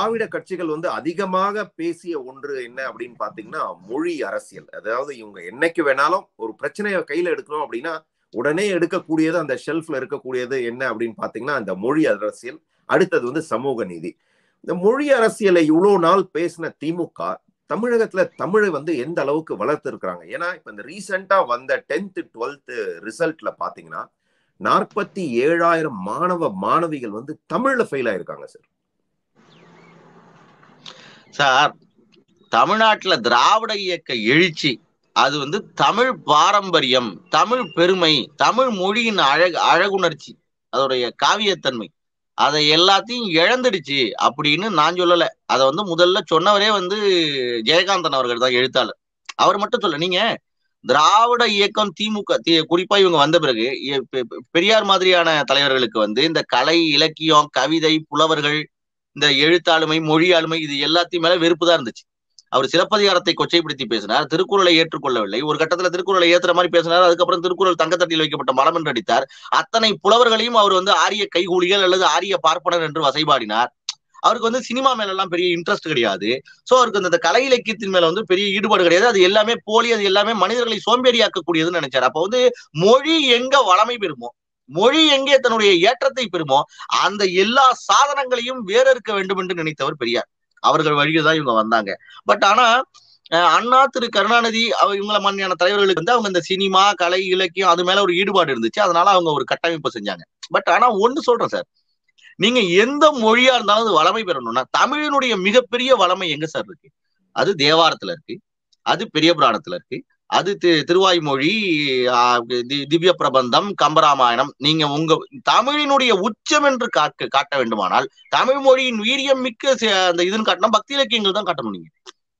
திராவிட கட்சிகள் வந்து அதிகமாக பேசிய ஒன்று என்ன அப்படின்னு பாத்தீங்கன்னா மொழி அரசியல் அதாவது இவங்க என்னைக்கு வேணாலும் ஒரு பிரச்சனையை கையில எடுக்கணும் அப்படின்னா உடனே எடுக்கக்கூடியது அந்த ஷெல்ஃப்ல இருக்கக்கூடியது என்ன அப்படின்னு பாத்தீங்கன்னா அந்த மொழி அரசியல் அடுத்தது வந்து சமூக நீதி இந்த மொழி அரசியலை இவ்வளவு நாள் பேசின திமுக தமிழகத்துல தமிழை வந்து எந்த அளவுக்கு வளர்த்து இருக்கிறாங்க ஏன்னா இப்ப இந்த ரீசெண்டா வந்த டென்த் டுவெல்த் ரிசல்ட்ல பாத்தீங்கன்னா நாற்பத்தி ஏழாயிரம் மாணவ மாணவிகள் வந்து தமிழ்ல ஃபெயில் ஆயிருக்காங்க சார் சார் தமிழ்நாட்டுல திராவிட இயக்க எழுச்சி அது வந்து தமிழ் பாரம்பரியம் தமிழ் பெருமை தமிழ் மொழியின் அழகு அழகுணர்ச்சி அதோடைய காவியத்தன்மை அதை எல்லாத்தையும் இழந்துடுச்சு அப்படின்னு நான் சொல்லல அதை வந்து முதல்ல சொன்னவரே வந்து ஜெயகாந்தன் அவர்கள் தான் எழுத்தாளர் அவர் மட்டும் சொல்ல நீங்க திராவிட இயக்கம் திமுக தி- குறிப்பா இவங்க வந்த பிறகு எ- பெ- பெ- பெரியார் மாதிரியான தலைவர்களுக்கு வந்து இந்த கலை இலக்கியம் கவிதை புலவர்கள் இந்த எழுத்தாளுமை மொழி ஆளுமை இது எல்லாத்தையும் மேல வெறுப்பு தான் இருந்துச்சு அவர் சிலப்பதிகாரத்தை கொச்சைப்படுத்தி பேசினார் திருக்குறளை ஏற்றுக்கொள்ளவில்லை ஒரு கட்டத்துல திருக்குறளை ஏத்துற மாதிரி பேசினார் அதுக்கப்புறம் திருக்குறள் தங்கத்தட்டில் வைக்கப்பட்ட மலம் என்று அடித்தார் அத்தனை புலவர்களையும் அவர் வந்து ஆரிய கைகூலிகள் அல்லது ஆரிய பார்ப்பனர் என்று வசைபாடினார் அவருக்கு வந்து சினிமா மேல எல்லாம் பெரிய இன்ட்ரெஸ்ட் கிடையாது சோ அவருக்கு அந்த கலை இலக்கியத்தின் மேல வந்து பெரிய ஈடுபாடு கிடையாது அது எல்லாமே போலி அது எல்லாமே மனிதர்களை சோம்பேறியாக்கக்கூடியதுன்னு நினைச்சார் அப்ப வந்து மொழி எங்க வளமை பெறுமோ மொழி எங்கே தன்னுடைய ஏற்றத்தை பெறுமோ அந்த எல்லா சாதனங்களையும் வேறறுக்க வேண்டும் என்று நினைத்தவர் பெரியார் அவர்கள் வழியில் தான் இவங்க வந்தாங்க பட் ஆனா அஹ், அண்ணா திரு கருணாநிதி அவ- இவங்கள மாதிரியான தலைவர்களுக்கு வந்து அவங்க இந்த சினிமா கலை இலக்கியம் அது மேல ஒரு ஈடுபாடு இருந்துச்சு அதனால அவங்க ஒரு கட்டமைப்பு செஞ்சாங்க பட் ஆனா ஒண்ணு சொல்றேன் சார் நீங்க எந்த மொழியா இருந்தாலும் அது வளமை பெறணும்னா தமிழினுடைய மிகப்பெரிய வளமை எங்க சார் இருக்கு அது தேவாரத்துல இருக்கு அது பெரிய புராணத்துல இருக்கு அது தி- திருவாய்மொழி ஆஹ், தி- திவ்ய பிரபந்தம் கம்பராமாயணம் நீங்க உங்க தமிழினுடைய உச்சம் என்று காக்க காட்ட வேண்டுமானால் தமிழ் மொழியின் வீரியம் மிக்க சி- அந்த இதுன்னு காட்டணும் பக்தி இலக்கியங்கள் தான் காட்டணும் நீங்க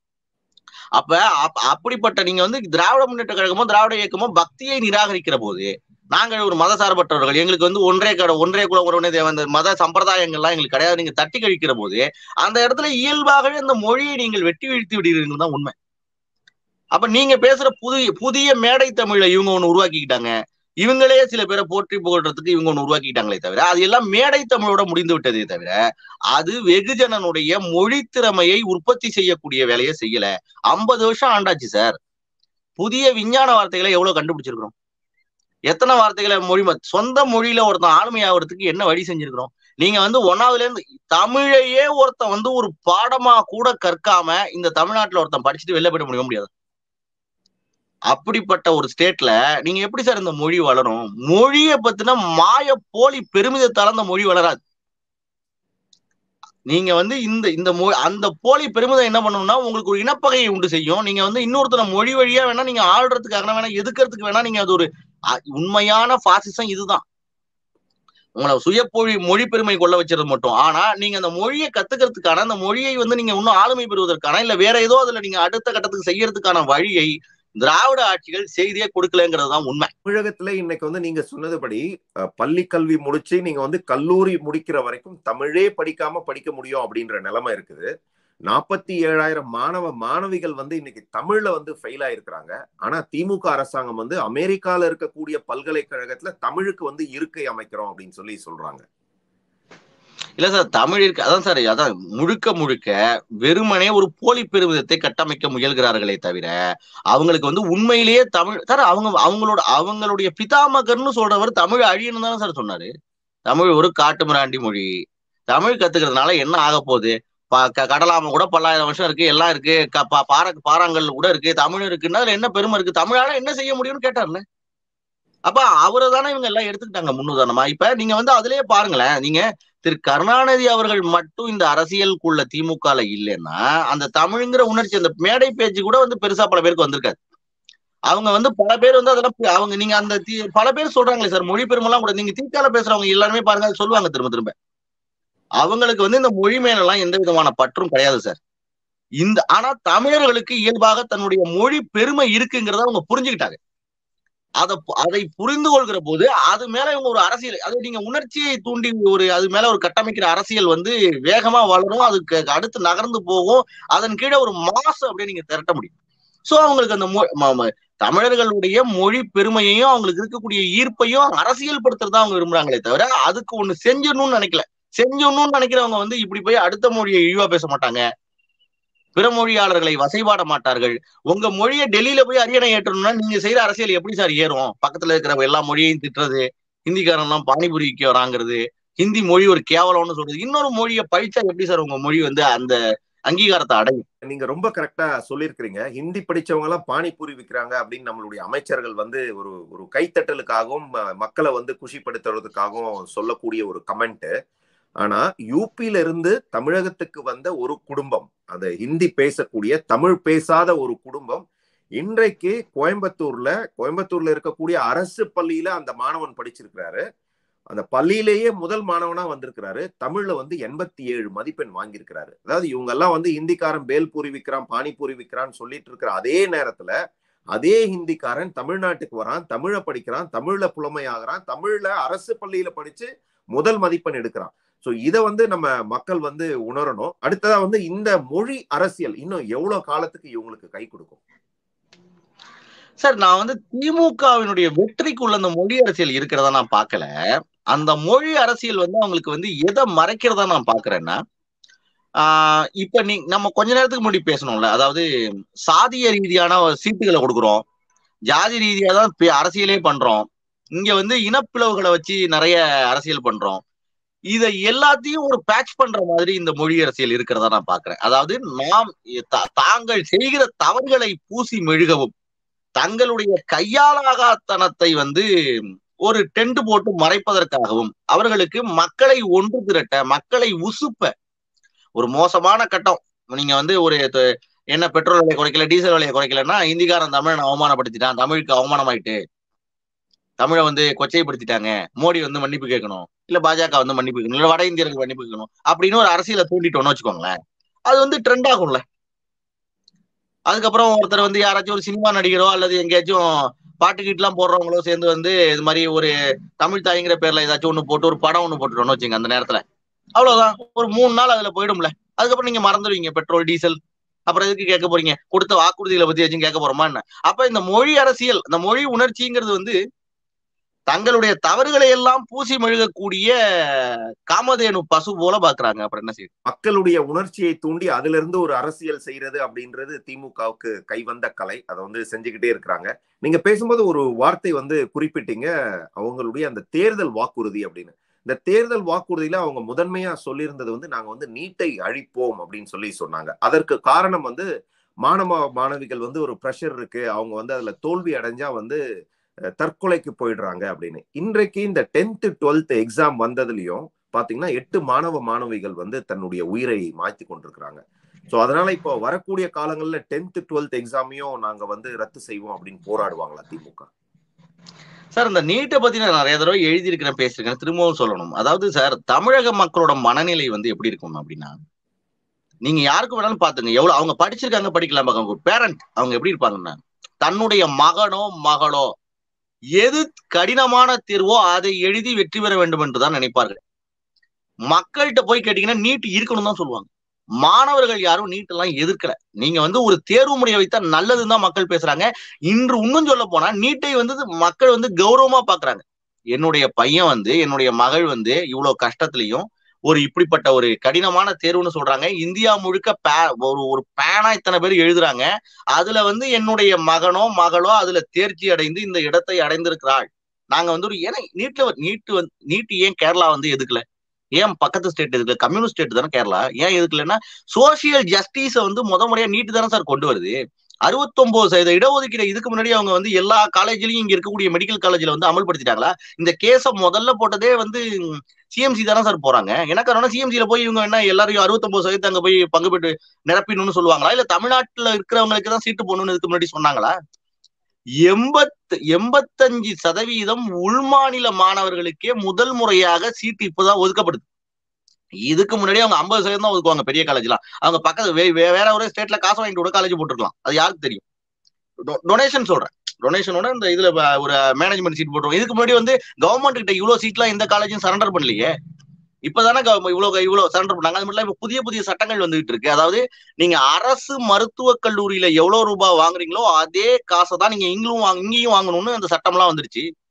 அப்ப அப்- அப்படிப்பட்ட நீங்க வந்து திராவிட முன்னேற்ற கழகமோ திராவிட இயக்கமோ பக்தியை நிராகரிக்கிற போது நாங்கள் ஒரு மத சார்பற்றவர்கள் எங்களுக்கு வந்து ஒன்றே கட ஒன்றே குலம் ஒருவனே தேவன் இந்த மத சம்பிரதாயங்கள்லாம் எங்களுக்கு கிடையாது நீங்க தட்டி கழிக்கிற போது அந்த இடத்துல இயல்பாகவே அந்த மொழியை நீங்கள் வெட்டி வீழ்த்தி விடுகிறீர்கள் தான் உண்மை அப்ப நீங்க பேசுற புதிய புதிய மேடை தமிழை இவங்க ஒண்ணு உருவாக்கிக்கிட்டாங்க இவங்களே சில பேரை போற்றி புகழ்றதுக்கு இவங்க ஒண்ணு உருவாக்கிட்டாங்களே தவிர அது எல்லாம் மேடை தமிழோட முடிந்து விட்டதே தவிர அது வெகுஜனனுடைய மொழி திறமையை உற்பத்தி செய்யக்கூடிய வேலையை செய்யல ஐம்பது வருஷம் ஆண்டாச்சு சார் புதிய விஞ்ஞான வார்த்தைகளை எவ்வளவு கண்டுபிடிச்சிருக்கிறோம் எத்தனை வார்த்தைகளை மொழி ம- சொந்த மொழியில ஒருத்தன் ஆளுமையாகிறதுக்கு என்ன வழி செஞ்சிருக்கிறோம் நீங்க வந்து ஒன்னாவதுல இருந்து தமிழையே ஒருத்தன் வந்து ஒரு பாடமா கூட கற்காம இந்த தமிழ்நாட்டுல ஒருத்தன் படிச்சுட்டு வெளில போயிட முடிய முடியாது அப்படிப்பட்ட ஒரு ஸ்டேட்ல நீங்க எப்படி சார் இந்த மொழி வளரும் மொழியை பத்தின மாய போலி பெருமிதத்தால அந்த மொழி வளராது நீங்க வந்து இந்த இந்த மொ அந்த போலி பெருமிதம் என்ன பண்ணணும்னா உங்களுக்கு ஒரு இனப்பகையை உண்டு செய்யும் நீங்க வந்து இன்னொருத்தனை மொழி வழியா வேணா நீங்க ஆள்றதுக்காக வேணா எதுக்கிறதுக்கு வேணா நீங்க அது ஒரு அ- உண்மையான பாசிசம் இதுதான் உங்களை சுயப்பொழி மொழி பெருமை கொள்ள வச்சது மட்டும் ஆனா நீங்க அந்த மொழியை கத்துக்கிறதுக்கான அந்த மொழியை வந்து நீங்க இன்னும் ஆளுமை பெறுவதற்கான இல்ல வேற ஏதோ அதுல நீங்க அடுத்த கட்டத்துக்கு செய்யறதுக்கான வழியை திராவிட ஆட்சிகள் செய்தியே கொடுக்கலங்கிறது தான் உண்மை தமிழகத்துல இன்னைக்கு வந்து நீங்க சொன்னதுபடி அஹ், பள்ளி கல்வி முடிச்சு நீங்க வந்து கல்லூரி முடிக்கிற வரைக்கும் தமிழே படிக்காம படிக்க முடியும் அப்படின்ற நிலைமை இருக்குது நாற்பத்தி ஏழாயிரம் மாணவ மாணவிகள் வந்து இன்னைக்கு தமிழ்ல வந்து ஃபெயில் ஆயிருக்கிறாங்க ஆனா திமுக அரசாங்கம் வந்து அமெரிக்கால இருக்கக்கூடிய பல்கலைக்கழகத்துல தமிழுக்கு வந்து இருக்கை அமைக்கிறோம் அப்படின்னு சொல்லி சொல்றாங்க இல்ல சார் தமிழ் இருக்கு அதான் சார் அதான் முழுக்க முழுக்க வெறுமனே ஒரு போலி பெருமிதத்தை கட்டமைக்க முயல்கிறார்களே தவிர அவங்களுக்கு வந்து உண்மையிலேயே தமிழ் சார் அவங்க அவங்களோட அவங்களுடைய பிதாமகர்னு சொல்றவர் தமிழ் அழியணும் தானே சார் சொன்னாரு தமிழ் ஒரு காட்டுமிராண்டி மொழி தமிழ் கத்துக்கிறதுனால என்ன ஆக போகுது ப- க- கடலாம கூட பல்லாயிரம் வருஷம் இருக்கு எல்லாம் இருக்கு க- பா- பாற பாறாங்கல் கூட இருக்கு தமிழ் இருக்குன்னா அதுல என்ன பெருமை இருக்கு தமிழால என்ன செய்ய முடியும்னு கேட்டார்ல அப்ப அவரை தானே இவங்க எல்லாம் எடுத்துக்கிட்டாங்க முன்னுதாரணமா இப்ப நீங்க வந்து அதுலயே பாருங்களேன் நீங்க திரு கருணாநிதி அவர்கள் மட்டும் இந்த அரசியலுக்குள்ள திமுகல இல்லைன்னா அந்த தமிழ்ங்கிற உணர்ச்சி அந்த மேடை பேச்சு கூட வந்து பெருசா பல பேருக்கு வந்திருக்காது அவங்க வந்து பல பேர் வந்து அதெல்லாம் பி- அவங்க நீங்க அந்த தி- பல பேர் சொல்றாங்களே சார் மொழி பெருமெல்லாம் கூட நீங்க திமுக பேசுறவங்க எல்லாருமே பாருங்க அது சொல்லுவாங்க திரும்ப திரும்ப அவங்களுக்கு வந்து இந்த மொழி மேல எல்லாம் எந்த விதமான பற்றும் கிடையாது சார் இந்த ஆனா தமிழர்களுக்கு இயல்பாக தன்னுடைய மொழி பெருமை இருக்குங்கிறத அவங்க புரிஞ்சுக்கிட்டாங்க அதை அதை புரிந்து கொள்கிற போது அது மேல இவங்க ஒரு அரசியல் அது நீங்க உணர்ச்சியை தூண்டி ஒரு அது மேல ஒரு கட்டமைக்கிற அரசியல் வந்து வேகமா வளரும் அதுக்கு அடுத்து நகர்ந்து போகும் அதன் கீழே ஒரு மாசு அப்படியே நீங்க திரட்ட முடியும் சோ அவங்களுக்கு அந்த மொ- ம- ம- தமிழர்களுடைய மொழி பெருமையையும் அவங்களுக்கு இருக்கக்கூடிய ஈர்ப்பையும் அரசியல் படுத்துறதா அவங்க விரும்புறாங்களே தவிர அதுக்கு ஒண்ணு செஞ்சிடணும்னு நினைக்கல செஞ்சணும்னு நினைக்கிறவங்க வந்து இப்படி போய் அடுத்த மொழியை இழிவா பேச மாட்டாங்க பிற மொழியாளர்களை வசைபாட மாட்டார்கள் உங்க மொழியை டெல்லியில போய் அரியணை ஏற்றணும்னா நீங்க செய்யற அரசியல் எப்படி சார் ஏறும் பக்கத்துல இருக்கிற எல்லா மொழியையும் திட்டுறது ஹிந்திக்காரன் எல்லாம் பானிபுரி விற்க வராங்கிறது ஹிந்தி மொழி ஒரு கேவலம்னு சொல்றது இன்னொரு மொழியை பழிச்சா எப்படி சார் உங்க மொழி வந்து அந்த அங்கீகாரத்தை அடையும் நீங்க ரொம்ப கரெக்டா சொல்லியிருக்கிறீங்க ஹிந்தி படிச்சவங்க எல்லாம் பானிபூரி விற்கிறாங்க அப்படின்னு நம்மளுடைய அமைச்சர்கள் வந்து ஒரு ஒரு கைத்தட்டலுக்காகவும் ம- மக்களை வந்து குஷிப்படுத்துறதுக்காகவும் சொல்லக்கூடிய ஒரு கமெண்ட் ஆனா யூபியில இருந்து தமிழகத்துக்கு வந்த ஒரு குடும்பம் அது ஹிந்தி பேசக்கூடிய தமிழ் பேசாத ஒரு குடும்பம் இன்றைக்கு கோயம்புத்தூர்ல கோயம்புத்தூர்ல இருக்கக்கூடிய அரசு பள்ளியில அந்த மாணவன் படிச்சிருக்கிறாரு அந்த பள்ளியிலேயே முதல் மாணவனா வந்திருக்கிறாரு தமிழ்ல வந்து எண்பத்தி ஏழு மதிப்பெண் வாங்கியிருக்கிறாரு அதாவது இவங்க எல்லாம் வந்து ஹிந்திக்காரன் பேல்பூரி விற்கிறான் பானிபூரி விற்கிறான்னு சொல்லிட்டு இருக்கிற அதே நேரத்துல அதே ஹிந்திக்காரன் தமிழ்நாட்டுக்கு வரான் தமிழை படிக்கிறான் தமிழ்ல புலமையாகிறான் தமிழ்ல அரசு பள்ளியில படிச்சு முதல் மதிப்பெண் எடுக்கிறான் சோ இதை வந்து நம்ம மக்கள் வந்து உணரணும் அடுத்ததா வந்து இந்த மொழி அரசியல் இன்னும் எவ்வளவு காலத்துக்கு இவங்களுக்கு கை கொடுக்கும் சார் நான் வந்து திமுகவினுடைய வெற்றிக்குள்ள அந்த மொழி அரசியல் இருக்கிறதா நான் பார்க்கல அந்த மொழி அரசியல் வந்து அவங்களுக்கு வந்து எதை மறைக்கிறதா நான் பாக்குறேன்னா ஆஹ் இப்ப நீ நம்ம கொஞ்ச நேரத்துக்கு முன்னாடி பேசணும்ல அதாவது சாதிய ரீதியான சீட்டுகளை கொடுக்குறோம் ஜாதி ரீதியா தான் பே- அரசியலே பண்றோம் இங்க வந்து இனப்பிளவுகளை வச்சு நிறைய அரசியல் பண்றோம் இதை எல்லாத்தையும் ஒரு பேட்ச் பண்ற மாதிரி இந்த மொழி அரசியல் இருக்கிறதா நான் பாக்குறேன் அதாவது நாம் தா- தாங்கள் செய்கிற தவறுகளை பூசி மெழுகவும் தங்களுடைய கையாலாகாத்தனத்தை வந்து ஒரு டென்ட் போட்டு மறைப்பதற்காகவும் அவர்களுக்கு மக்களை ஒன்று திரட்ட மக்களை உசுப்ப ஒரு மோசமான கட்டம் நீங்க வந்து ஒரு த- என்ன பெட்ரோல் விலையை குறைக்கல டீசல் விலையை குறைக்கலன்னா இந்திக்காரன் தமிழனை அவமானப்படுத்திட்டான் தமிழுக்கு அவமானமாயிட்டு தமிழை வந்து கொச்சைப்படுத்திட்டாங்க மோடி வந்து மன்னிப்பு கேட்கணும் இல்ல பாஜக வந்து மன்னிப்பு கேட்கணும் இல்ல வட இந்தியர்கள் மன்னிப்பு கேட்கணும் அப்படின்னு ஒரு அரசியலை தூண்டிட்டோம்னு வச்சுக்கோங்களேன் அது வந்து ட்ரெண்ட் ஆகும்ல அதுக்கப்புறம் ஒருத்தர் வந்து யாராச்சும் ஒரு சினிமா நடிகரோ அல்லது எங்கேயாச்சும் பாட்டு கீட்டுலாம் போடுறவங்களோ சேர்ந்து வந்து இது மாதிரி ஒரு தமிழ் தாய்ங்கிற பேர்ல ஏதாச்சும் ஒண்ணு போட்டு ஒரு படம் ஒண்ணு போட்டுட்டோம்னு வச்சுங்க அந்த நேரத்துல அவ்வளவுதான் ஒரு மூணு நாள் அதுல போயிடும்ல அதுக்கப்புறம் நீங்க மறந்துடுவீங்க பெட்ரோல் டீசல் அப்புறம் எதுக்கு கேட்க போறீங்க கொடுத்த வாக்குறுதிகளை பத்தி ஏதாச்சும் கேட்க போறோமா என்ன அப்ப இந்த மொழி அரசியல் இந்த மொழி உணர்ச்சிங்கிறது வந்து தங்களுடைய தவறுகளை எல்லாம் பூசி மெழுகக்கூடிய காமதேனு பசு போல பாக்குறாங்க அப்புறம் என்ன செய்யுது மக்களுடைய உணர்ச்சியை தூண்டி அதுல இருந்து ஒரு அரசியல் செய்யறது அப்படின்றது திமுகவுக்கு கைவந்த கலை அதை வந்து செஞ்சுக்கிட்டே இருக்கிறாங்க நீங்க பேசும்போது ஒரு வார்த்தை வந்து குறிப்பிட்டீங்க அவங்களுடைய அந்த தேர்தல் வாக்குறுதி அப்படின்னு இந்த தேர்தல் வாக்குறுதியில அவங்க முதன்மையா சொல்லியிருந்தது வந்து நாங்க வந்து நீட்டை அழிப்போம் அப்படின்னு சொல்லி சொன்னாங்க அதற்கு காரணம் வந்து மாணவ மாணவிகள் வந்து ஒரு ப்ரெஷர் இருக்கு அவங்க வந்து அதுல தோல்வி அடைஞ்சா வந்து அஹ், தற்கொலைக்கு போயிடுறாங்க அப்படின்னு இன்றைக்கு இந்த டென்த்து டுவெல்த் எக்ஸாம் வந்ததுலயும் பாத்தீங்கன்னா எட்டு மாணவ மாணவிகள் வந்து தன்னுடைய உயிரை மாய்த்து கொண்டிருக்கிறாங்க ஸோ அதனால இப்போ வரக்கூடிய காலங்கள்ல டென்த் டுவெல்த் எக்ஸாமையும் நாங்க வந்து ரத்து செய்வோம் அப்படின்னு போராடுவாங்களா திமுக சார் இந்த நீட்டை பத்தி நான் நிறைய தடவை எழுதியிருக்கிறேன் பேசியிருக்கேன் திரும்பவும் சொல்லணும் அதாவது சார் தமிழக மக்களோட மனநிலை வந்து எப்படி இருக்கும் அப்படின்னா நீங்க யாருக்கு வேணாலும் பாத்துங்க எவ்வளவு அவங்க படிச்சிருக்காங்க படிக்கலாம் அவங்க பேரண்ட் அவங்க எப்படி இருப்பாங்கன்னா தன்னுடைய மகனோ மகளோ எது கடினமான தேர்வோ அதை எழுதி வெற்றி பெற வேண்டும் என்றுதான் நினைப்பார்கள் மக்கள்கிட்ட போய் கேட்டீங்கன்னா நீட் இருக்கணும் தான் சொல்லுவாங்க மாணவர்கள் யாரும் நீட் எல்லாம் எதிர்க்கல நீங்க வந்து ஒரு தேர்வு முறையை வைத்தா நல்லதுன்னு தான் மக்கள் பேசுறாங்க இன்று இன்னும் சொல்ல போனா நீட்டை வந்து மக்கள் வந்து கௌரவமா பாக்குறாங்க என்னுடைய பையன் வந்து என்னுடைய மகள் வந்து இவ்வளவு கஷ்டத்துலயும் ஒரு இப்படிப்பட்ட ஒரு கடினமான தேர்வுன்னு சொல்றாங்க இந்தியா முழுக்க பே- ஒரு ஒரு பேனா இத்தனை பேர் எழுதுறாங்க அதுல வந்து என்னுடைய மகனோ மகளோ அதுல தேர்ச்சி அடைந்து இந்த இடத்தை அடைந்திருக்கிறாள் நாங்க வந்து ஒரு ஏன்னா நீட்ல நீட்டு வந்து நீட்டு ஏன் கேரளா வந்து எதுக்கல ஏன் பக்கத்து ஸ்டேட் எதுக்கல கம்யூனிஸ்ட் ஸ்டேட் தானே கேரளா ஏன் எதுக்கலன்னா சோசியல் ஜஸ்டிஸ வந்து முத முறையா நீட்டு தானே சார் கொண்டு வருது அறுபத்தொன்பது சதவீத இடஒதுக்கீடு இதுக்கு முன்னாடி அவங்க வந்து எல்லா காலேஜ்லயும் இங்க இருக்கக்கூடிய மெடிக்கல் காலேஜ்ல வந்து அமல்படுத்திட்டாங்களா இந்த கேஸ முதல்ல போட்டதே வந்து சிஎம்சி தானே சார் போறாங்க என்ன காரணம் சிஎம்சில போய் இவங்க என்ன எல்லாரையும் அறுபத்தொன்பது சதவீதம் அங்க போய் பங்கு பெற்று நிரப்பிடணும்னு சொல்லுவாங்களா இல்ல தமிழ்நாட்டுல இருக்கிறவங்களுக்கு தான் சீட்டு போடணும்னு இதுக்கு முன்னாடி சொன்னாங்களா எண்பத்து எண்பத்தஞ்சு சதவீதம் உள்மாநில மாணவர்களுக்கே முதல் முறையாக சீட்டு இப்பதான் ஒதுக்கப்படுது இதுக்கு முன்னாடி அவங்க ஐம்பது சதவீதம் தான் ஒதுக்குவாங்க பெரிய காலேஜ்லாம் அவங்க பக்கத்து வே- வே- வேற ஒரு ஸ்டேட்ல காசு வாங்கிட்டு கூட காலேஜ் போட்டுருக்கலாம் அது யாருக்கு தெரியும் டொனேஷன் சொல்றேன் டொனேஷனோட இந்த இதுல வ- ஒரு மேனேஜ்மெண்ட் சீட் போட்டுருவோம் இதுக்கு முன்னாடி வந்து கவர்மெண்ட் கிட்ட இவ்வளவு சீட்லாம் எந்த காலேஜும் சரண்டர் பண்ணலையே இப்பதானே கவ- இவ்வளவு இவ்வளவு சரண்டர் பண்ணாங்க அது மட்டும் இல்லாம இப்ப புதிய புதிய சட்டங்கள் வந்துகிட்டு இருக்கு அதாவது நீங்க அரசு மருத்துவக் கல்லூரியில எவ்வளவு ரூபாய் வாங்குறீங்களோ அதே காசை தான் நீங்க இங்களும் வாங்க இங்கேயும் வாங்கணும்னு அந்த சட்டம்லாம் வந்துருச்சு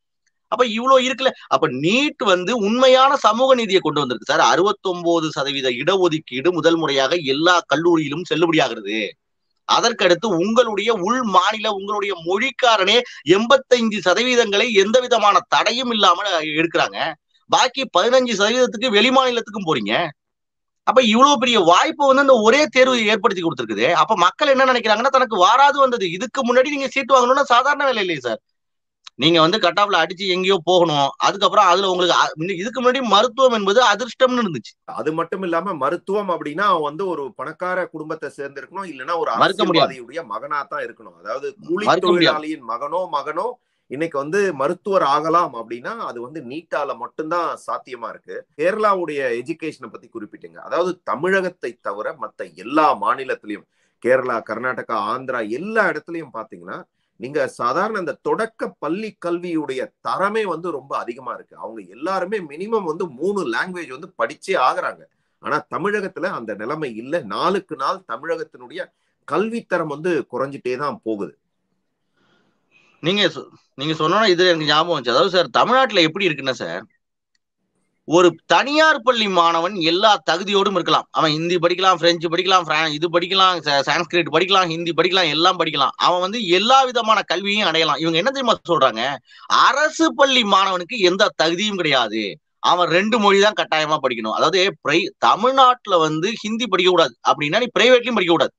அப்ப இவ்வளவு இருக்குல்ல அப்ப நீட் வந்து உண்மையான சமூக நீதியை கொண்டு வந்திருக்கு சார் அறுபத்தொன்பது சதவீத இடஒதுக்கீடு முதல் முறையாக எல்லா கல்லூரியிலும் செல்லுபடியாகிறது அதற்கடுத்து உங்களுடைய உள் மாநில உங்களுடைய மொழிக்காரனே எண்பத்தைந்து சதவீதங்களை எந்த விதமான தடையும் இல்லாம எடுக்கிறாங்க பாக்கி பதினஞ்சு சதவீதத்துக்கு வெளி மாநிலத்துக்கும் போறீங்க அப்ப இவ்வளவு பெரிய வாய்ப்பு வந்து அந்த ஒரே தேர்வு ஏற்படுத்தி கொடுத்துருக்குது அப்ப மக்கள் என்ன நினைக்கிறாங்கன்னா தனக்கு வாராது வந்தது இதுக்கு முன்னாடி நீங்க சீட்டு வாங்கணும்னா சாதாரண வேலை இல்லையே சார் நீங்க வந்து கட்டாப்ல அடிச்சு எங்கேயோ போகணும் அதுக்கப்புறம் அதுல உங்களுக்கு அ- இன்னும் இதுக்கு முன்னாடி மருத்துவம் என்பது அதிர்ஷ்டம்னு இருந்துச்சு அது மட்டும் இல்லாம மருத்துவம் அப்படின்னா அவன் வந்து ஒரு பணக்கார குடும்பத்தை சேர்ந்து இருக்கணும் இல்லைன்னா ஒரு மறுக்க முடியாது. அரசியல்வாதியுடைய மகனா தான் இருக்கணும் அதாவது கூலி மறுக்க முடியாது. தொழிலாளியின் மகனோ மகனோ இன்னைக்கு வந்து மருத்துவர் ஆகலாம் அப்படின்னா அது வந்து நீட்டால மட்டும்தான் சாத்தியமா இருக்கு கேரளாவுடைய எஜுகேஷனை பத்தி குறிப்பிட்டீங்க அதாவது தமிழகத்தை தவிர மத்த எல்லா மாநிலத்திலையும் கேரளா கர்நாடகா ஆந்திரா எல்லா இடத்துலயும் பாத்தீங்கன்னா நீங்க சாதாரண இந்த தொடக்க பள்ளி கல்வியுடைய தரமே வந்து ரொம்ப அதிகமா இருக்கு அவங்க எல்லாருமே மினிமம் வந்து மூணு லாங்குவேஜ் வந்து படிச்சே ஆகுறாங்க ஆனா தமிழகத்துல அந்த நிலைமை இல்லை நாளுக்கு நாள் தமிழகத்தினுடைய கல்வித்தரம் வந்து குறைஞ்சிட்டே தான் போகுது நீங்க சொ- நீங்க சொன்னோன்னா இது எனக்கு ஞாபகம் வந்துச்சு அதாவது சார் தமிழ்நாட்டுல எப்படி இருக்குன்னா சார் ஒரு தனியார் பள்ளி மாணவன் எல்லா தகுதியோடும் இருக்கலாம் அவன் ஹிந்தி படிக்கலாம் பிரெஞ்சு படிக்கலாம் பிரான்- இது படிக்கலாம் ச- சான்ஸ்கிரிட் படிக்கலாம் ஹிந்தி படிக்கலாம் எல்லாம் படிக்கலாம் அவன் வந்து எல்லா விதமான கல்வியையும் அடையலாம் இவங்க என்ன தெரியுமா சொல்றாங்க அரசு பள்ளி மாணவனுக்கு எந்த தகுதியும் கிடையாது அவன் ரெண்டு மொழி தான் கட்டாயமா படிக்கணும் அதாவது பிரை தமிழ்நாட்டுல வந்து ஹிந்தி படிக்க கூடாது அப்படின்னா நீ பிரைவேட்லயும் படிக்க கூடாது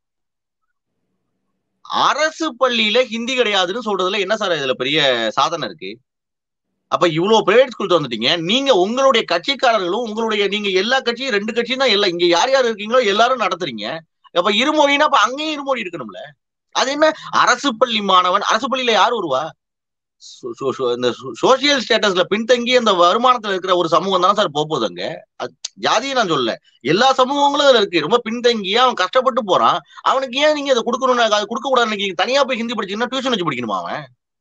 அரசு பள்ளியில ஹிந்தி கிடையாதுன்னு சொல்றதுல என்ன சார் இதுல பெரிய சாதனை இருக்கு அப்ப இவ்வளவு பிரைவேட் ஸ்கூல் வந்துட்டீங்க நீங்க உங்களுடைய கட்சிக்காரர்களும் உங்களுடைய நீங்க எல்லா கட்சியும் ரெண்டு கட்சியும் தான் எல்லாம் இங்க யார் யார் இருக்கீங்களோ எல்லாரும் நடத்துறீங்க அப்ப இருமொழினா அப்ப அங்கேயும் இருமொழி இருக்கணும்ல அது என்ன அரசு பள்ளி மாணவன் அரசு பள்ளியில யார் வருவா சோ- சோ- சோ- இந்த சோசியல் ஸ்டேட்டஸ்ல பின்தங்கி அந்த வருமானத்துல இருக்கிற ஒரு சமூகம் தானே சார் போக போகுது அங்க அது ஜாதியை நான் சொல்லல எல்லா சமூகங்களும் அதுல இருக்கு ரொம்ப பின்தங்கியா அவன் கஷ்டப்பட்டு போறான் அவனுக்கு ஏன் நீங்க அதை கொடுக்கணும் அது கொடுக்க கூடாது நீங்க தனியா போய் ஹிந்தி படிச்சீங்கன்னா டியூஷன் வச்சு படிக்கணுமா அவன்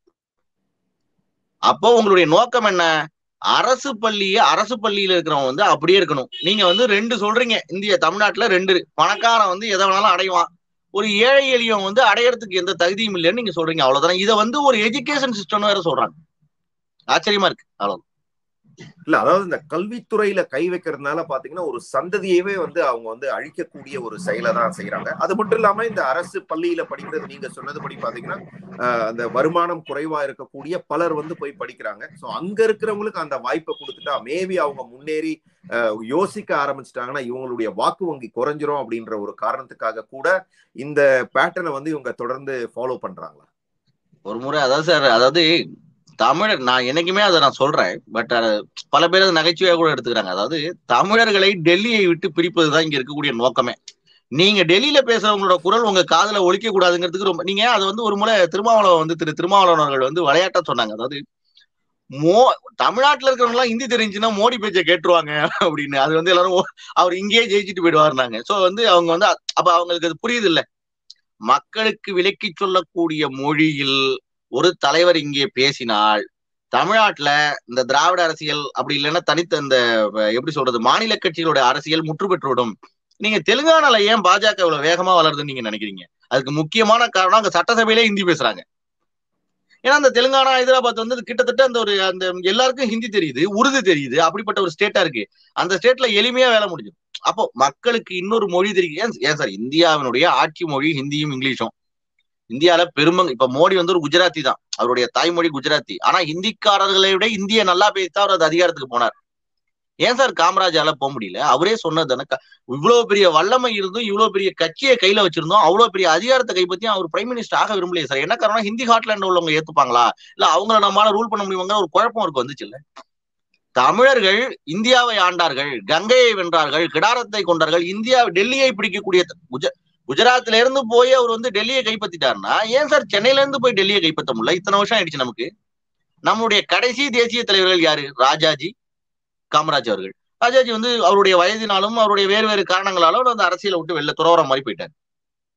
அப்போ உங்களுடைய நோக்கம் என்ன அரசு பள்ளிய அரசு பள்ளியில இருக்கிறவன் வந்து அப்படியே இருக்கணும் நீங்க வந்து ரெண்டு சொல்றீங்க இந்திய தமிழ்நாட்டுல ரெண்டு இருக்கு. பணக்காரன் வந்து எதை வேணாலும் அடைவான் ஒரு ஏழை எளியவன் வந்து அடையறதுக்கு எந்த தகுதியும் இல்லைன்னு நீங்க சொல்றீங்க அவ்வளவுதானே இதை வந்து ஒரு எஜுகேஷன் சிஸ்டம்னு வேற சொல்றாங்க ஆச்சரியமா இருக்கு அவ்வளவு இல்ல அதாவது இந்த கல்வித்துறையில கை வைக்கிறதுனால பாத்தீங்கன்னா ஒரு சந்ததியவே வந்து அவங்க வந்து அழிக்கக்கூடிய ஒரு செயலை தான் செய்யறாங்க அது மட்டும் இல்லாம இந்த அரசு பள்ளியில படிக்கிறது நீங்க சொன்னதுபடி பாத்தீங்கன்னா ஆஹ், அந்த வருமானம் குறைவா இருக்கக்கூடிய பலர் வந்து போய் படிக்கிறாங்க சோ அங்க இருக்கிறவங்களுக்கு அந்த வாய்ப்பை கொடுத்துட்டா மேபி அவங்க முன்னேறி ஆஹ், யோசிக்க ஆரம்பிச்சிட்டாங்கன்னா இவங்களுடைய வாக்கு வங்கி குறைஞ்சிரும் அப்படின்ற ஒரு காரணத்துக்காக கூட இந்த பேட்டர்னை வந்து இவங்க தொடர்ந்து ஃபாலோ பண்றாங்களா ஒரு முறை அதாவது சார் அதாவது தமிழர் நான் என்னைக்குமே அதை நான் சொல்றேன் பட் பல பேர் அதை நகைச்சுவையா கூட எடுத்துக்கிறாங்க அதாவது தமிழர்களை டெல்லியை விட்டு பிரிப்பதுதான் இங்க இருக்கக்கூடிய நோக்கமே நீங்க டெல்லியில பேசுறவங்களோட குரல் உங்க காதுல ஒழிக்க கூடாதுங்கிறதுக்கு ரொம்ப நீங்க அதை வந்து ஒரு முறை திருமாவளவன் வந்து திரு திருமாவளவன் அவர்கள் வந்து விளையாட்டா சொன்னாங்க அதாவது மோ தமிழ்நாட்டுல இருக்கிறவங்க எல்லாம் ஹிந்தி தெரிஞ்சுன்னா மோடி பேச்சை கேட்டுருவாங்க அப்படின்னு அது வந்து எல்லாரும் ஓ- அவர் இங்கேயே ஜெயிச்சுட்டு போயிடுவாருனாங்க சோ வந்து அவங்க வந்து அ- அப்ப அவங்களுக்கு அது புரியுது இல்ல மக்களுக்கு விலக்கி சொல்லக்கூடிய மொழியில் ஒரு தலைவர் இங்கே பேசினால் தமிழ்நாட்டுல இந்த திராவிட அரசியல் அப்படி இல்லைன்னா தனித்த இந்த அஹ், எப்படி சொல்றது மாநில கட்சிகளோட அரசியல் முற்று பெற்றுவிடும் நீங்க தெலுங்கானால ஏன் பாஜக இவ்வளவு வேகமா வளருதுன்னு நீங்க நினைக்கிறீங்க அதுக்கு முக்கியமான காரணம் அங்க சட்டசபையிலே ஹிந்தி பேசுறாங்க ஏன்னா அந்த தெலுங்கானா ஹைதராபாத் வந்து கிட்டத்தட்ட அந்த ஒரு அந்த எல்லாருக்கும் ஹிந்தி தெரியுது உருது தெரியுது அப்படிப்பட்ட ஒரு ஸ்டேட்டா இருக்கு அந்த ஸ்டேட்ல எளிமையா வேலை முடிஞ்சிடும் அப்போ மக்களுக்கு இன்னொரு மொழி தெரியும் ஏன் ஏன் சார் இந்தியாவினுடைய ஆட்சி மொழி ஹிந்தியும் இங்கிலீஷும் இந்தியால பெருமங்க இப்ப மோடி வந்து ஒரு குஜராத்தி தான் அவருடைய தாய்மொழி குஜராத்தி ஆனா ஹிந்திக்காரர்களை விட இந்திய நல்லா பேசித்தான் அவர் அது அதிகாரத்துக்கு போனார் ஏன் சார் காமராஜால போக முடியல அவரே சொன்னது தானே க- இவ்வளவு பெரிய வல்லமை இருந்தும் இவ்வளவு பெரிய கட்சியை கையில வச்சிருந்தோம் அவ்வளவு பெரிய அதிகாரத்தை கைப்பற்றியும் அவர் பிரைம் மினிஸ்டர் ஆக விரும்பலையே சார் என்ன காரணம் ஹிந்தி ஹாட்லேண்ட் உள்ளவங்க ஏத்துப்பாங்களா இல்ல அவங்கள நம்மளால ரூல் பண்ண முடியுமாங்கிற ஒரு குழப்பம் அவருக்கு வந்துச்சு இல்ல தமிழர்கள் இந்தியாவை ஆண்டார்கள் கங்கையை வென்றார்கள் கிடாரத்தை கொண்டார்கள் இந்தியா டெல்லியை பிடிக்கக்கூடிய த- குஜ குஜராத்ல இருந்து போய் அவர் வந்து டெல்லியை கைப்பற்றிட்டாருன்னா ஏன் சார் சென்னையில இருந்து போய் டெல்லியை கைப்பற்ற முடியல இத்தனை வருஷம் ஆயிடுச்சு நமக்கு நம்மளுடைய கடைசி தேசிய தலைவர்கள் யாரு ராஜாஜி காமராஜ் அவர்கள் ராஜாஜி வந்து அவருடைய வயதினாலும் அவருடைய வேறு வேறு காரணங்களாலும் அவர் அந்த அரசியலை விட்டு வெளில துறவரம் மாதிரி போயிட்டார்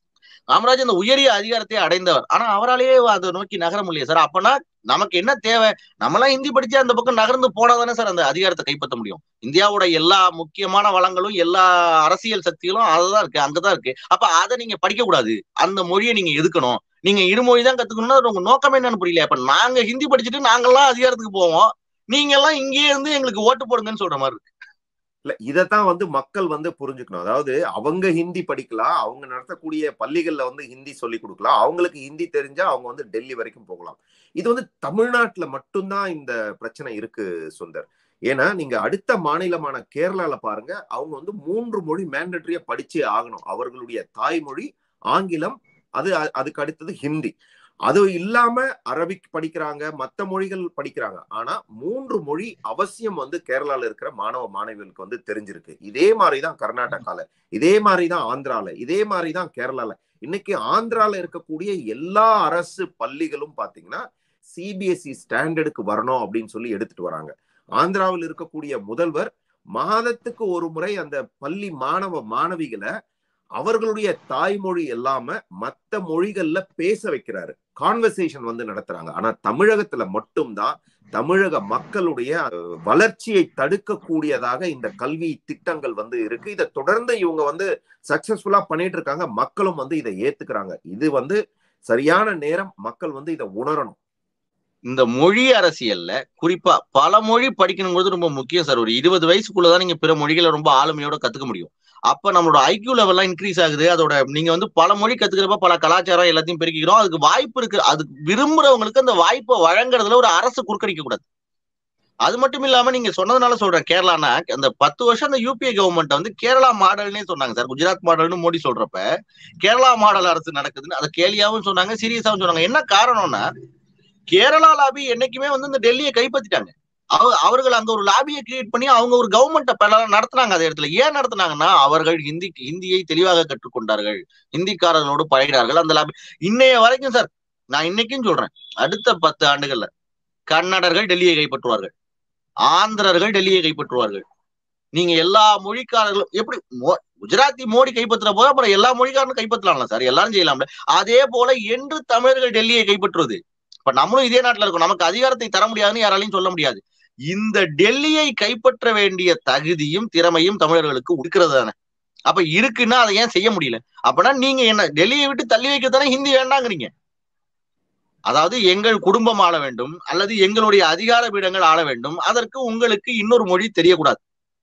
காமராஜர் அந்த உயரிய அதிகாரத்தை அடைந்தவர் ஆனா அவராலேயே அதை நோக்கி நகர முடியல சார் அப்பனா நமக்கு என்ன தேவை நம்மளாம் ஹிந்தி படிச்சு அந்த பக்கம் நகர்ந்து போனாதானே சார் அந்த அதிகாரத்தை கைப்பற்ற முடியும் இந்தியாவோட எல்லா முக்கியமான வளங்களும் எல்லா அரசியல் சக்திகளும் அதுதான் இருக்கு அங்கதான் இருக்கு அப்ப அதை நீங்க படிக்க கூடாது அந்த மொழியை நீங்க எதுக்கணும் நீங்க இருமொழி தான் கத்துக்கணும்னா உங்க நோக்கம் என்னன்னு புரியல அப்ப நாங்க ஹிந்தி படிச்சுட்டு நாங்கெல்லாம் அதிகாரத்துக்கு போவோம் நீங்க எல்லாம் இங்கேயே இருந்து எங்களுக்கு ஓட்டு போடுங்கன்னு சொல்ற மாதிரி இருக்கு இல்ல இதத்தான் வந்து மக்கள் வந்து புரிஞ்சுக்கணும் அதாவது அவங்க ஹிந்தி படிக்கலாம் அவங்க நடத்தக்கூடிய பள்ளிகள்ல வந்து ஹிந்தி சொல்லி கொடுக்கலாம் அவங்களுக்கு ஹிந்தி தெரிஞ்சா அவங்க வந்து டெல்லி வரைக்கும் போகலாம் இது வந்து தமிழ்நாட்டுல மட்டும்தான் இந்த பிரச்சனை இருக்கு சுந்தர் ஏன்னா நீங்க அடுத்த மாநிலமான கேரளால பாருங்க அவங்க வந்து மூன்று மொழி மேண்டட்ரியா படிச்சே ஆகணும் அவர்களுடைய தாய்மொழி ஆங்கிலம் அது அதுக்கு அடுத்தது ஹிந்தி அது இல்லாம அரபிக் படிக்கிறாங்க மத்த மொழிகள் படிக்கிறாங்க ஆனா மூன்று மொழி அவசியம் வந்து கேரளால இருக்கிற மாணவ மாணவிகளுக்கு வந்து தெரிஞ்சிருக்கு இதே மாதிரிதான் கர்நாடகால இதே மாதிரிதான் ஆந்திரால இதே மாதிரிதான் கேரளால இன்னைக்கு ஆந்திரால இருக்கக்கூடிய எல்லா அரசு பள்ளிகளும் பாத்தீங்கன்னா சிபிஎஸ்இ ஸ்டாண்டர்டுக்கு வரணும் அப்படின்னு சொல்லி எடுத்துட்டு வராங்க ஆந்திராவில் இருக்கக்கூடிய முதல்வர் மாதத்துக்கு ஒரு முறை அந்த பள்ளி மாணவ மாணவிகளை அவர்களுடைய தாய்மொழி இல்லாம மத்த மொழிகள்ல பேச வைக்கிறாரு கான்வர்சேஷன் வந்து நடத்துறாங்க ஆனா தமிழகத்துல மட்டும்தான் தமிழக மக்களுடைய வளர்ச்சியை தடுக்கக்கூடியதாக இந்த கல்வி திட்டங்கள் வந்து இருக்கு இதை தொடர்ந்து இவங்க வந்து சக்சஸ்ஃபுல்லா பண்ணிட்டு இருக்காங்க மக்களும் வந்து இதை ஏத்துக்கிறாங்க இது வந்து சரியான நேரம் மக்கள் வந்து இதை உணரணும் இந்த மொழி அரசியல்ல குறிப்பா பல மொழி படிக்கணுங்கிறது ரொம்ப முக்கியம் சார் ஒரு இருபது வயசுக்குள்ளதான் நீங்க பிற மொழிகளை ரொம்ப ஆளுமையோட கத்துக்க முடியும் அப்ப நம்மளோட ஐக்கியூ லெவல்லாம் இன்க்ரீஸ் ஆகுது அதோட நீங்க வந்து பல மொழி கத்துக்கிறப்ப பல கலாச்சாரம் எல்லாத்தையும் பெருக்கிக்கிறோம் அதுக்கு வாய்ப்பு இருக்கு அதுக்கு விரும்புறவங்களுக்கு அந்த வாய்ப்பை வழங்குறதுல ஒரு அரசு குறுக்கடிக்க கூடாது அது மட்டும் இல்லாம நீங்க சொன்னதுனால சொல்றேன் கேரளானா அந்த பத்து வருஷம் அந்த யூபிஏ கவர்மெண்ட் வந்து கேரளா மாடல்னே சொன்னாங்க சார் குஜராத் மாடல்னு மோடி சொல்றப்ப கேரளா மாடல் அரசு நடக்குதுன்னு அதை கேலியாவும் சொன்னாங்க சீரியஸாவும் சொன்னாங்க என்ன காரணம்னா கேரளா லாபி என்னைக்குமே வந்து இந்த டெல்லியை கைப்பற்றிட்டாங்க அவர்கள் அங்க ஒரு லாபியை கிரியேட் பண்ணி அவங்க ஒரு கவர்மெண்ட்டை நடத்தினாங்க அந்த இடத்துல ஏன் நடத்தினாங்கன்னா அவர்கள் ஹிந்தி ஹிந்தியை தெளிவாக கற்றுக்கொண்டார்கள் ஹிந்திக்காரர்களோடு பழகிறார்கள் அந்த லாபி இன்னைய வரைக்கும் சார் நான் இன்னைக்கும் சொல்றேன் அடுத்த பத்து ஆண்டுகள்ல கன்னடர்கள் டெல்லியை கைப்பற்றுவார்கள் ஆந்திரர்கள் டெல்லியை கைப்பற்றுவார்கள் நீங்க எல்லா மொழிக்காரர்களும் எப்படி குஜராத்தி மோடி கைப்பற்றுற போது அப்புறம் எல்லா மொழிக்காரனும் கைப்பற்றலாம்ல சார் எல்லாரும் செய்யலாம்ல அதே போல என்று தமிழர்கள் டெல்லியை கைப்பற்றுவது இப்ப நம்மளும் இதே நாட்டுல இருக்கோம் நமக்கு அதிகாரத்தை தர முடியாதுன்னு யாராலையும் சொல்ல முடியாது இந்த டெல்லியை கைப்பற்ற வேண்டிய தகுதியும் திறமையும் தமிழர்களுக்கு இருக்கிறது தானே அப்ப இருக்குன்னா அதை ஏன் செய்ய முடியல அப்பனா நீங்க என்ன டெல்லியை விட்டு தள்ளி வைக்கத்தானே ஹிந்தி வேண்டாங்கிறீங்க அதாவது எங்கள் குடும்பம் ஆள வேண்டும் அல்லது எங்களுடைய அதிகார பீடங்கள் ஆள வேண்டும் அதற்கு உங்களுக்கு இன்னொரு மொழி தெரியக்கூடாது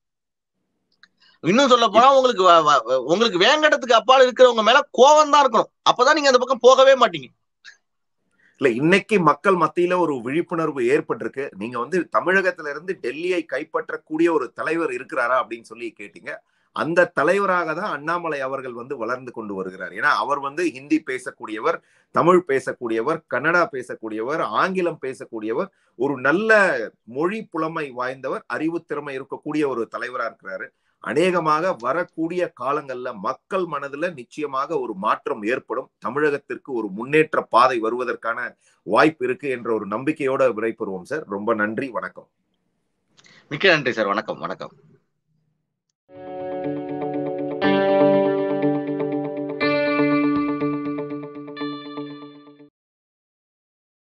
இன்னும் சொல்ல போனா உங்களுக்கு உங்களுக்கு வேங்கடத்துக்கு அப்பால் இருக்கிறவங்க மேல கோவம் தான் இருக்கணும் அப்பதான் நீங்க அந்த பக்கம் போகவே மாட்டீங்க இல்ல இன்னைக்கு மக்கள் மத்தியில ஒரு விழிப்புணர்வு ஏற்பட்டிருக்கு நீங்க வந்து தமிழகத்துல இருந்து டெல்லியை கைப்பற்றக்கூடிய ஒரு தலைவர் இருக்கிறாரா அப்படின்னு சொல்லி கேட்டீங்க அந்த தலைவராக தான் அண்ணாமலை அவர்கள் வந்து வளர்ந்து கொண்டு வருகிறார் ஏன்னா அவர் வந்து ஹிந்தி பேசக்கூடியவர் தமிழ் பேசக்கூடியவர் கன்னடா பேசக்கூடியவர் ஆங்கிலம் பேசக்கூடியவர் ஒரு நல்ல மொழி புலமை வாய்ந்தவர் அறிவு திறமை இருக்கக்கூடிய ஒரு தலைவரா இருக்கிறாரு அநேகமாக வரக்கூடிய காலங்கள்ல மக்கள் மனதுல நிச்சயமாக ஒரு மாற்றம் ஏற்படும் தமிழகத்திற்கு ஒரு முன்னேற்ற பாதை வருவதற்கான வாய்ப்பு இருக்கு என்ற ஒரு நம்பிக்கையோட விடைபெறுவோம் சார் ரொம்ப நன்றி வணக்கம் மிக்க நன்றி சார் வணக்கம் வணக்கம்